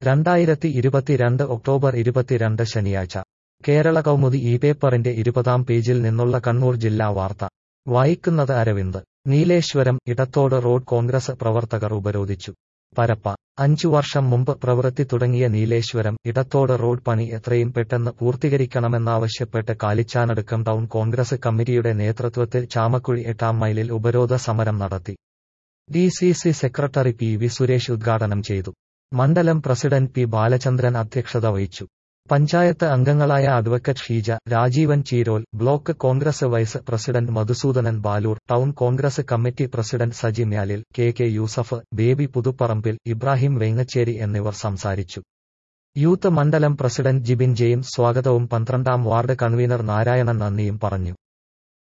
രണ്ടായിരത്തി ഇരുപത്തിരണ്ട് ഒക്ടോബർ ഇരുപത്തിരണ്ട് ശനിയാഴ്ച കേരള കൗമുദി ഈ പേപ്പറിന്റെ ഇരുപതാം പേജിൽ നിന്നുള്ള കണ്ണൂർ ജില്ലാ വാർത്ത വായിക്കുന്നത് അരവിന്ദ് നീലേശ്വരം ഇടത്തോട് റോഡ് കോൺഗ്രസ് പ്രവർത്തകർ ഉപരോധിച്ചു പരപ്പ അഞ്ചു വർഷം മുമ്പ് പ്രവൃത്തി തുടങ്ങിയ നീലേശ്വരം ഇടത്തോട് റോഡ് പണി എത്രയും പെട്ടെന്ന് പൂർത്തീകരിക്കണമെന്നാവശ്യപ്പെട്ട് കാലിച്ചാനടുക്കം ടൗൺ കോൺഗ്രസ് കമ്മിറ്റിയുടെ നേതൃത്വത്തിൽ ചാമക്കുഴി എട്ടാം മൈലിൽ ഉപരോധ സമരം നടത്തി D C C secretary P V Suresh ഉദ്ഘാടനം ചെയ്തു മണ്ഡലം പ്രസിഡന്റ് പി ബാലചന്ദ്രൻ അധ്യക്ഷത വഹിച്ചു പഞ്ചായത്ത് അംഗങ്ങളായ advocate Sheeja Rajeevan Cheerol block Congress vice president Madhusoodanan Baloor town Congress committee president Saji Myalil K K Yusuf Baby Puthuparambil Ibrahim Vengachery എന്നിവർ സംസാരിച്ചു യൂത്ത് മണ്ഡലം പ്രസിഡന്റ് ജിബിൻ ജെയിംസ് സ്വാഗതവും പന്ത്രണ്ടാം വാർഡ് കൺവീനർ നാരായണൻ നന്ദിയും പറഞ്ഞു